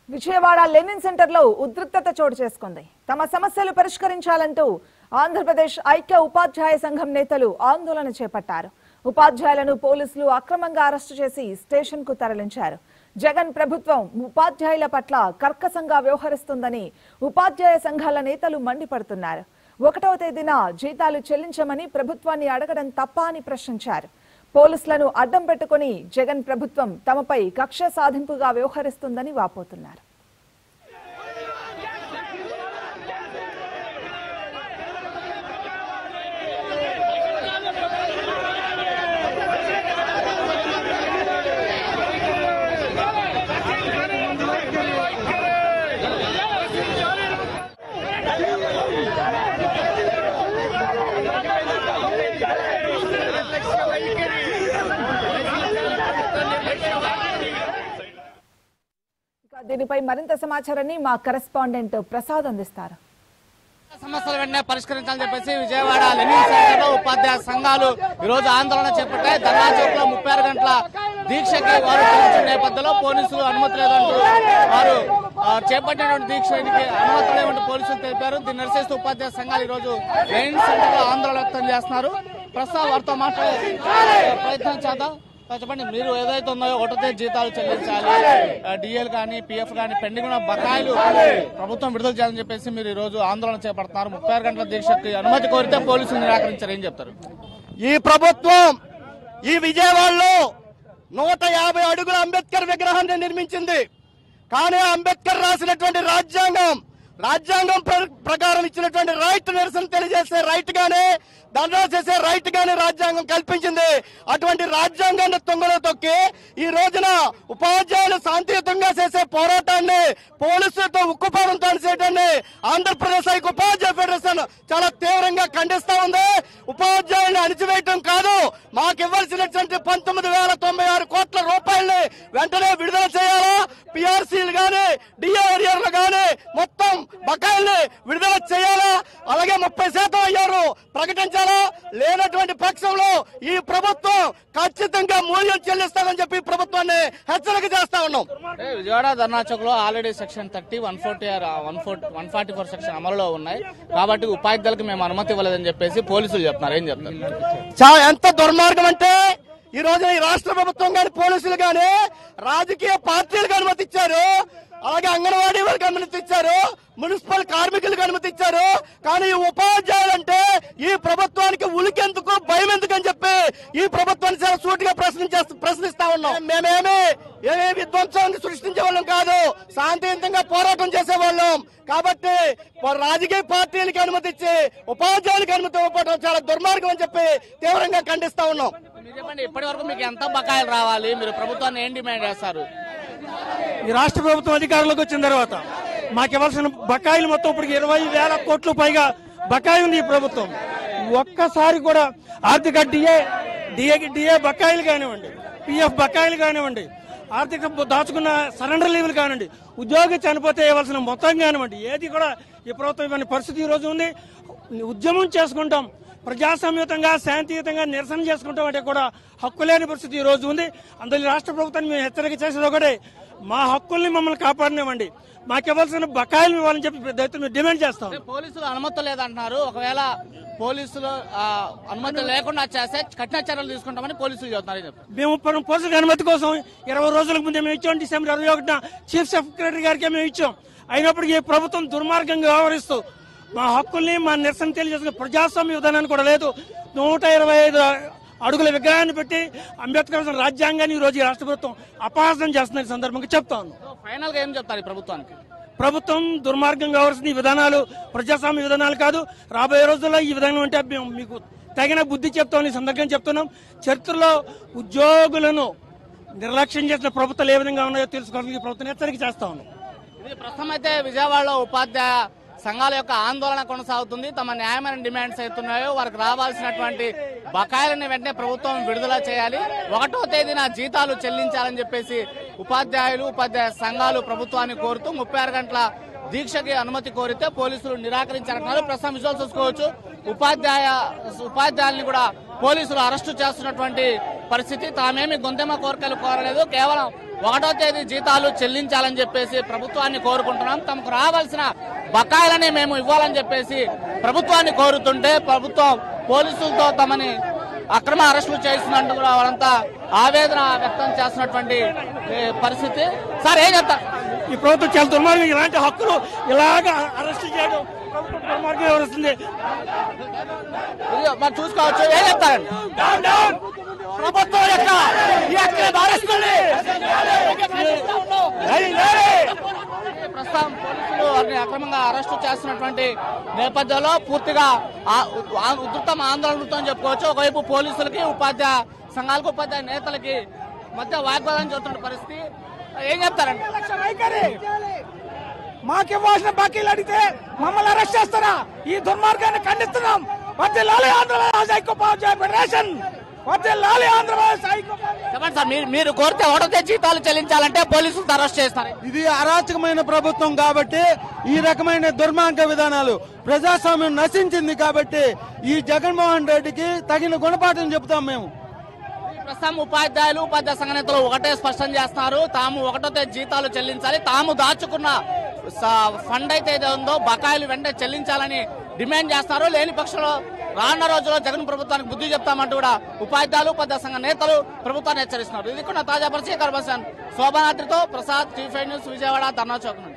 Vijayawada Lenin centre లో ఉద్రిక్తత చోటు చేసుకుంది తమ సమస్యలు పరిష్కరించాలంటూ ఆంధ్రప్రదేశ్ ఐక్య ఉపాధ్యాయ సంఘం నేతలు ఆందోళన చేపట్టారు ఉపాధ్యాయులను పోలీసులు అక్రమంగా అరెస్టు చేసి స్టేషన్ కు తరలించారు జగన్ ప్రభుత్వం ఉపాధ్యాయుల పట్ల కర్కశంగా వ్యవహరిస్తుందని ఉపాధ్యాయ సంఘాల నేతలు మండిపడుతున్నారు ఒకటవ తేదీన జీతాలు చెల్లించమని ప్రభుత్వాన్ని అడగడం తప్ప అని ప్రశ్నించారు పోలీసులను అడ్డం పెట్టుకుని జగన్ ప్రభుత్వం తమపై కక్ష సాధింపుగా వ్యవహరిస్తుందని వాపోతున్నారు ఇక దీనిపై మరింత సమాచారాన్ని మా కరెస్పాండెంట్ ప్రసాద్ అందిస్తారు సమస్యలు వెంటనే పరిష్కరించాలని చెప్పేసి విజయవాడ లెనిన్ సెంటర్ లో ఉపాధ్యాయ సంఘాలు ఈ రోజు ఆందోళన చేపట్టాయి ధర్నా చౌక్ లో ముప్పై ఆరు గంటల దీక్షకి వారు పిలిచిన నేపథ్యంలో పోలీసులు అనుమతి లేదంటూ వారు ఆ, చేపట్టినటువంటి దీక్షకి అనుమతి లేదంటూ పోలీసులు తెలిపారు దీన్ని నిరసిస్తూ ఉపాధ్యాయ సంఘాలు ఈ రోజు లెనిన్ సెంటర్ లో ఆందోళన వ్యక్తం చేస్తున్నారు ప్రస్తుతం వారితో మాట్లాడే ప్రయత్నం చేద్దాం చెప్పండి మీరు ఏదైతే ఉందో ఒకటో జీతాలు చెల్లించాలి డిఎల్ కానీ పిఎఫ్ కానీ పెండింగ్ ఉన్న బకాయిలు ప్రభుత్వం విడుదల చేయాలని చెప్పేసి మీరు ఈ రోజు ఆందోళన చేపడుతున్నారు ముప్పై ఆరు గంటల దీక్షకి అనుమతి కోరితే పోలీసులు నిరాకరించారు ఏం చెప్తారు ఈ ప్రభుత్వం ఈ విజయవాడలో నూట యాభై అడుగుల అంబేద్కర్ విగ్రహాన్ని నిర్మించింది కానీ అంబేద్కర్ రాసినటువంటి రాజ్యాంగం రాజ్యాంగం ప్ర- ప్రకారం ఇచ్చినటువంటి రైట్ నిరసన తెలియజేసే రైట్ గానే దండా చేసే రైట్ గానే రాజ్యాంగం కల్పించింది అటువంటి రాజ్యాంగాన్ని తొంగలో తొక్కి ఈ రోజున ఉపాధ్యాయులు శాంతియుతంగా చేసే పోరాటాన్ని పోలీసులతో ఉక్కుపాదంతో చేయడాన్ని ఆంధ్రప్రదేశ్ ఐక్య ఉపాధ్యాయ ఫెడరేషన్ చాలా తీవ్రంగా ఖండిస్తా ఉంది ఉపాధ్యాయుల్ని అణిచివేయటం కాదు మాకు ఇవ్వాల్సినటువంటి పంతొమ్మిది వేల తొంభై ఆరు కోట్ల రూపాయల్ని వెంటనే విడుదల చేయాలా పిఆర్సీలు గాని డిఆర్ఆర్లు గాని మొత్తం బకాయిల్ని విడుదల చేయాలా అలాగే ముప్పై శాతం అయ్యారు ప్రకటించాలా లేనటువంటి పక్షంలో ఈ ప్రభుత్వం ఖచ్చితంగా మూల్యం చెల్లిస్తామని చెప్పి ఈ ప్రభుత్వాన్ని హెచ్చరిక చేస్తా ఉన్నాం అంటే విజయవాడ ధర్నా చౌక్ లో already section thirty one forty one four one forty four section అమలులో ఉన్నాయి కాబట్టి ఉపాధ్యాయులకు మేము అనుమతి ఇవ్వలేదని చెప్పేసి పోలీసులు చెప్తున్నారు ఏం చెప్తారు చా- ఎంత దుర్మార్గం అంటే ఈ రోజు ఈ రాష్ట్ర ప్రభుత్వం గాని పోలీసులు గాని రాజకీయ పార్టీలకు అనుమతి ఇచ్చారు అలాగే అంగన్వాడీ వాళ్ళకి అనుమతి ఇచ్చారు మున్సిపల్ కార్మికులకు అనుమతి ఇచ్చారు కానీ ఈ ఉపాధ్యాయులు అంటే ఈ ప్రభుత్వానికి ఉలికెందుకు భయం ఎందుకు అని చెప్పి ఈ ప్రభుత్వాన్ని చాలా సూటిగా ప్రశ్నించే ప్రశ్నిస్తా ఉన్నాం మేమేమి ఏమే విధ్వంసాన్ని సృష్టించే వాళ్ళం కాదు శాంతియుతంగా పోరాటం చేసే వాళ్ళం కాబట్టి వారు రాజకీయ పార్టీలకు అనుమతి ఇచ్చి ఉపాధ్యాయులకు అనుమతి ఇవ్వకపోవడం చాలా దుర్మార్గం అని చెప్పి తీవ్రంగా ఖండిస్తా ఉన్నాం మీరు చెప్పండి ఇప్పటి వరకు మీకు ఎంత బకాయిలు రావాలి మీరు ప్రభుత్వాన్ని ఏం డిమాండ్ చేస్తారు ఈ రాష్ట్ర ప్రభుత్వం అధికారంలోకి వచ్చిన తర్వాత మాకు ఇవ్వాల్సిన బకాయిలు మొత్తం ఇప్పటికి ఇరవై వేల కోట్లు పైగా బకాయి ఉంది ఈ ప్రభుత్వం ఒక్కసారి కూడా ఆర్థిక డిఏ డిఏ డిఏ బకాయిలు కానివ్వండి పిఎఫ్ బకాయిలు కానివ్వండి ఆర్థిక దాచుకున్న సరెండర్ లీవులు కానివ్వండి ఉద్యోగి చనిపోతే ఇవ్వాల్సిన మొత్తం కానివ్వండి ఏది కూడా ఈ ప్రభుత్వం ఇవ్వని పరిస్థితి ఈ రోజు ఉంది ఉద్యమం చేసుకుంటాం ప్రజాసంయుతంగా శాంతియుతంగా నిరసన చేసుకుంటాం అంటే కూడా హక్కు లేని పరిస్థితి ఈ రోజు ఉంది అందులో ఈ రాష్ట్ర ప్రభుత్వాన్ని మేము హెచ్చరిక చేసేది ఒకటే మా హక్కుల్ని మమ్మల్ని కాపాడనివ్వండి మాకు ఇవ్వాల్సిన బకాయిలు ఇవ్వాలని చెప్పి పెద్ద ఎత్తున మేము డిమాండ్ చేస్తాం అంటే పోలీసులు అనుమతి లేదంటున్నారు ఒకవేళ పోలీసులు ఆ, అనుమతి లేకుండా చేస్తే కఠిన చర్యలు తీసుకుంటామని పోలీసులు చెబుతున్నారు ఏం చెప్తారు మేము ఇప్పుడు పోలీసులకు అనుమతి కోసం ఇరవై రోజులకు ముందే మేము ఇచ్చాం డిసెంబర్ ఇరవై ఒకటిన చీఫ్ సెక్రటరీ గారికి మేము ఇచ్చాం అయినప్పటికీ ఈ ప్రభుత్వం దుర్మార్గంగా వ్యవహరిస్తూ మా హక్కుల్ని మా నిరసన తెలియజేసుకునే ప్రజాస్వామ్య విధానాన్ని కూడా లేదు నూట ఇరవై ఐదు అడుగుల విగ్రహాన్ని పెట్టి అంబేద్కర్ రాసిన రాజ్యాంగాన్ని ఈ రోజు ఈ రాష్ట్ర ప్రభుత్వం అపహాసం చేస్తున్న ఈ సందర్భంగా చెప్తాను సో ఫైనల్ గా ఏం చెప్తారు ఈ ప్రభుత్వానికి ప్రభుత్వం దుర్మార్గంగా వ్యవహరిస్తున్న ఈ విధానాలు ప్రజాస్వామ్య విధానాలు కాదు రాబోయే రోజుల్లో ఈ విధానం అంటే మేము మీకు తగిన బుద్ధి చెప్తామని ఈ సందర్భంగా చెప్తున్నాం చరిత్రలో ఉద్యోగులను నిర్లక్ష్యం చేసిన ప్రభుత్వాలు ఏ విధంగా ఉన్నాయో తెలుసుకోవాలని ఈ ప్రభుత్వం హెచ్చరిక చేస్తా ఉన్నాం ఇది ప్రస్తుతం అయితే విజయవాడలో ఉపాధ్యాయ సంఘాల యొక్క ఆందోళన కొనసాగుతుంది తమ న్యాయమైన డిమాండ్స్ అవుతున్నాయో వారికి రావాల్సినటువంటి బకాయిలను వెంటనే ప్రభుత్వం విడుదల చేయాలి ఒకటో తేదీన జీతాలు చెల్లించాలని చెప్పేసి ఉపాధ్యాయులు ఉపాధ్యాయ సంఘాలు ప్రభుత్వాన్ని కోరుతూ ముప్పై ఆరు గంటల దీక్షకి అనుమతి కోరితే పోలీసులు నిరాకరించారంటున్నారు ప్రస్తుతం విజువల్ చూసుకోవచ్చు ఉపాధ్యాయ ఉపాధ్యాయుల్ని కూడా పోలీసులు అరెస్టు చేస్తున్నటువంటి పరిస్థితి తామేమి గొంతెమ్మ కోరికలు కోరలేదు కేవలం ఒకటో తేదీ జీతాలు చెల్లించాలని చెప్పేసి ప్రభుత్వాన్ని కోరుకుంటున్నాం తమకు రావాల్సిన బకాయిలని మేము ఇవ్వాలని చెప్పేసి ప్రభుత్వాన్ని కోరుతుంటే ప్రభుత్వం పోలీసులతో తమని అక్రమ అరెస్టులు చేస్తున్నట్టు కూడా వాళ్ళంతా ఆవేదన వ్యక్తం చేస్తున్నటువంటి ఏ, పరిస్థితి సార్ ఏం చెప్తారు ఈ ప్రభుత్వం చాలా దుర్మార్గం ఇలాంటి హక్కులు ఇలాగ అరెస్ట్ చేయడం ప్రభుత్వం దుర్మార్గం వ్యవహరిస్తుంది ఇదిగో మరి చూసుకోవచ్చు ఏం చెప్తారండి ప్రభుత్వం యొక్క ఈ అక్రమ అరెస్టుల్ని ప్రస్తుతం పోలీసులు వారిని అక్రమంగా అరెస్టు చేస్తున్నటువంటి నేపథ్యంలో పూర్తిగా ఆ- ఆ- ఉధృతం ఆందోళనతో చెప్పుకోవచ్చు ఒకవైపు పోలీసులకి ఉపాధ్యాయ సంఘాలకు ఉపాధ్యాయ నేతలకి మధ్య వాగ్వాదం జరుగుతున్న పరిస్థితి ఏం చెప్తారండి వైఖరి మాకివ్వాల్సిన బాకీలు అడిగితే మమ్మల్ని అరెస్ట్ చేస్తారా ఈ దుర్మార్గాన్ని ఖండిస్తున్నాం వచ్చే లాలి ఆంధ్రప్రదేశ్ ఐక్యోపాధ్యాయ ఫెడరేషన్ వచ్చే లాలి ఆంధ్రప్రదేశ్ ఐక్యోపాధ్యాయ చెప్పండి సార్ మీరు మీరు కోరితే ఒకటో జీతాలు చెల్లించాలంటే పోలీసులు అరెస్ట్ చేస్తారు ఇది అరాచకమైన ప్రభుత్వం కాబట్టి ఈ రకమైన దుర్మార్గ విధానాలు ప్రజాస్వామ్యం నశించింది కాబట్టి ఈ జగన్మోహన్ రెడ్డికి తగిన గుణపాఠం చెబుతాం మేము ప్రస్తుతం ఉపాధ్యాయులు ఉపాధ్యాయ సంఘ నేతలు ఒకటే స్పష్టం చేస్తున్నారు తాము ఒకటో తేదీ జీతాలు చెల్లించాలి తాము దాచుకున్న స- ఫండ్ అయితే ఏదో ఉందో బకాయిలు వెంటనే చెల్లించాలని డిమాండ్ చేస్తున్నారు లేని పక్షంలో రానున్న రోజుల్లో జగన్ ప్రభుత్వానికి బుద్ధి చెప్తామంటూ కూడా ఉపాధ్యాయులు ఉపాధ్యాయ సంఘ నేతలు ప్రభుత్వాన్ని హెచ్చరిస్తున్నారు ఇది కూడా తాజా పరిచయ కర్మశాన్ శోభనాద్రితో Prasad T five news Vijayawada Dharna Chowk నుండి